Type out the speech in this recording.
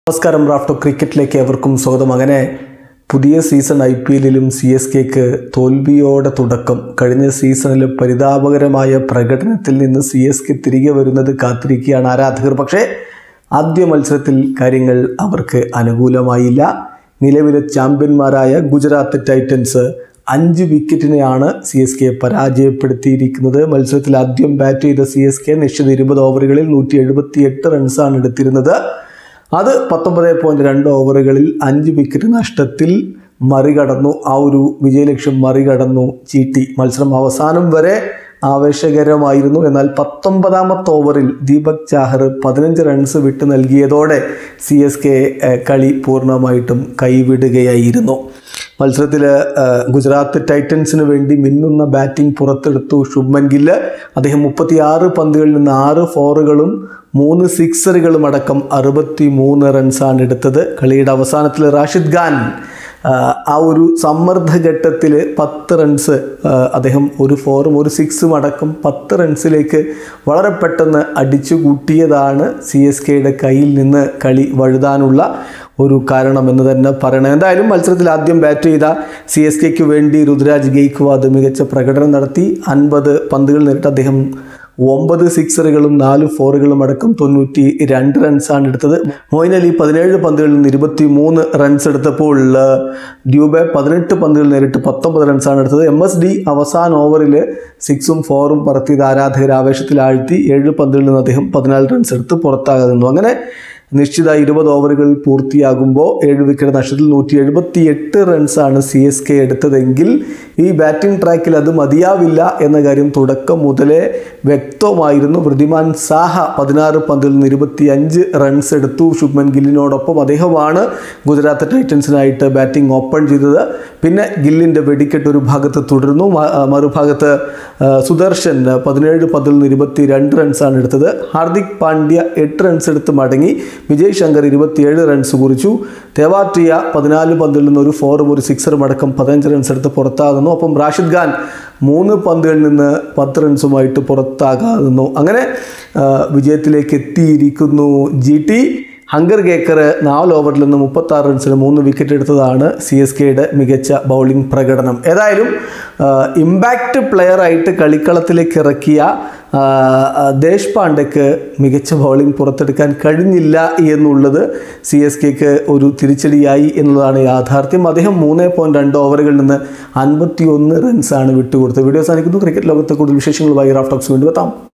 നമസ്കാരം റാഫ്റ്റോ ക്രിക്കറ്റിലേക്ക് എവർക്കും സ്വാഗതം അങ്ങനെ പുതിയ സീസൺ ഐ പി എല്ലിലും സി എസ് കെക്ക് തോൽവിയോടെ തുടക്കം കഴിഞ്ഞ സീസണിലെ പരിതാപകരമായ പ്രകടനത്തിൽ നിന്ന് സി എസ് കെ തിരികെ വരുന്നത് കാത്തിരിക്കുകയാണ് ആരാധകർ പക്ഷേ ആദ്യ മത്സരത്തിൽ കാര്യങ്ങൾ അവർക്ക് അനുകൂലമായില്ല നിലവിലെ ചാമ്പ്യന്മാരായ ഗുജറാത്ത് ടൈറ്റൻസ് അഞ്ച് വിക്കറ്റിനെയാണ് സി എസ് കെ പരാജയപ്പെടുത്തിയിരിക്കുന്നത് മത്സരത്തിൽ ആദ്യം ബാറ്റ് ചെയ്ത സി എസ് കെ നിശ്ചിത ഇരുപത് ഓവറുകളിൽ നൂറ്റി എഴുപത്തി എട്ട് റൺസാണ് എടുത്തിരുന്നത് അത് പത്തൊമ്പത് പോയിൻറ്റ് രണ്ട് ഓവറുകളിൽ അഞ്ച് വിക്കറ്റ് നഷ്ടത്തിൽ മറികടന്നു ആ ഒരു വിജയലക്ഷ്യം മറികടന്നു ചീട്ടി മത്സരം അവസാനം വരെ ആവേശകരമായിരുന്നു എന്നാൽ പത്തൊമ്പതാമത്തെ ഓവറിൽ ദീപക് ചാഹർ പതിനഞ്ച് റൺസ് വിട്ട് നൽകിയതോടെ സി എസ് കെ കളി പൂർണ്ണമായിട്ടും കൈവിടുകയായിരുന്നു മത്സരത്തിൽ ഗുജറാത്ത് ടൈറ്റൻസിന് വേണ്ടി മിന്നുന്ന ബാറ്റിംഗ് പുറത്തെടുത്തു ശുഭ്മൻ ഗില്ല് അദ്ദേഹം മുപ്പത്തിയാറ് പന്തുകളിൽ നിന്ന് ആറ് ഫോറുകളും മൂന്ന് സിക്സറുകളും അടക്കം അറുപത്തി മൂന്ന് റൺസാണ് എടുത്തത് കളിയുടെ അവസാനത്തിൽ റാഷിദ് ഖാൻ ആ ഒരു സമ്മർദ്ദഘട്ടത്തിൽ പത്ത് റൺസ് അദ്ദേഹം ഒരു ഫോറും ഒരു സിക്സും അടക്കം പത്ത് റൺസിലേക്ക് വളരെ പെട്ടെന്ന് അടിച്ചു കൂട്ടിയതാണ് സി എസ് കെയുടെ കയ്യിൽ നിന്ന് കളി വഴുതാനുള്ള ഒരു കാരണം എന്ന് തന്നെ പറയണം എന്തായാലും മത്സരത്തിൽ ആദ്യം ബാറ്റ് ചെയ്ത സി എസ് കെക്ക് വേണ്ടി രുദ്രാജ് ഗെയ്ക്വാദ് മികച്ച പ്രകടനം നടത്തി അൻപത് പന്തുകൾ നേരിട്ട് അദ്ദേഹം ഒമ്പത് സിക്സറുകളും നാല് ഫോറുകളും അടക്കം തൊണ്ണൂറ്റി രണ്ട് റൺസാണ് എടുത്തത് മൊയിൻ അലി പതിനേഴ് പന്തുകളിൽ നിന്ന് ഇരുപത്തി മൂന്ന് റൺസ് എടുത്തപ്പോൾ ഡ്യൂബെ പതിനെട്ട് പന്തുകൾ നേരിട്ട് പത്തൊമ്പത് റൺസാണ് എടുത്തത് എം എസ് ഡി അവസാന ഓവറിൽ സിക്സും ഫോറും പറത്തിയത് ആരാധകർ ആവേശത്തിലാഴ്ത്തി ഏഴ് പന്തുകളിൽ നിന്ന് അദ്ദേഹം പതിനാല് റൺസ് എടുത്ത് പുറത്താകാതെ നിന്നു അങ്ങനെ നിശ്ചിത ഇരുപത് ഓവറുകൾ പൂർത്തിയാകുമ്പോൾ ഏഴ് വിക്കറ്റ് നഷ്ടത്തിൽ നൂറ്റി എഴുപത്തി എട്ട് റൺസാണ് സി എസ് കെ എടുത്തതെങ്കിൽ ഈ ബാറ്റിംഗ് ട്രാക്കിൽ അത് മതിയാവില്ല എന്ന കാര്യം തുടക്കം മുതലേ വ്യക്തമായിരുന്നു വൃദ്ധിമാൻ സാഹ പതിനാറ് പന്തിൽ നിന്ന് ഇരുപത്തി അഞ്ച് റൺസ് എടുത്തു ശുഭ്മൻ ഗില്ലിനോടൊപ്പം അദ്ദേഹമാണ് ഗുജറാത്ത് ടൈറ്റൻസിനായിട്ട് ബാറ്റിംഗ് ഓപ്പൺ ചെയ്തത് പിന്നെ ഗില്ലിൻ്റെ വെടിക്കെട്ട് ഒരു ഭാഗത്ത് തുടർന്നു മറുഭാഗത്ത് സുദർശൻ പതിനേഴ് പന്തിൽ നിന്ന് ഇരുപത്തി രണ്ട് റൺസാണ് എടുത്തത് ഹാർദിക് പാണ്ഡ്യ എട്ട് റൺസ് എടുത്ത് മടങ്ങി വിജയ് ശങ്കർ ഇരുപത്തിയേഴ് റൺസ് കുറിച്ചു തേവാട്രിയ പതിനാല് പന്തിൽ നിന്ന് ഒരു ഫോറും ഒരു സിക്സറും അടക്കം പതിനഞ്ച് റൺസ് എടുത്ത് പുറത്താകുന്നു ഒപ്പം റാഷിദ് ഖാൻ മൂന്ന് പന്തുകളിൽ നിന്ന് പത്ത് റൺസുമായിട്ട് പുറത്താകാകുന്നു അങ്ങനെ വിജയത്തിലേക്ക് എത്തിയിരിക്കുന്നു ജി ടി ഹങ്കർ കേക്കർ നാല് ഓവറിൽ നിന്ന് മുപ്പത്താറ് റൺസിന് മൂന്ന് വിക്കറ്റ് എടുത്തതാണ് സി എസ് കെയുടെ മികച്ച ബൗളിംഗ് പ്രകടനം ഏതായാലും ഇമ്പാക്റ്റ് പ്ലെയറായിട്ട് കളിക്കളത്തിലേക്ക് ഇറക്കിയ ദേശ് പാണ്ഡെക്ക് മികച്ച ബൗളിംഗ് പുറത്തെടുക്കാൻ കഴിഞ്ഞില്ല എന്നുള്ളത് സി എസ് കെക്ക് ഒരു തിരിച്ചടിയായി എന്നുള്ളതാണ് യാഥാർത്ഥ്യം അദ്ദേഹം മൂന്ന് പോയിൻറ്റ് രണ്ട് ഓവറുകളിൽ നിന്ന് അൻപത്തി ഒന്ന് റൺസാണ് വിട്ടുകൊടുത്തത് വീഡിയോ സാധിക്കുന്നു ക്രിക്കറ്റ് ലോകത്തെ കൂടുതൽ വിശേഷങ്ങളുമായി റാഫ്റ്റോക്സ് വീണ്ടും എത്താം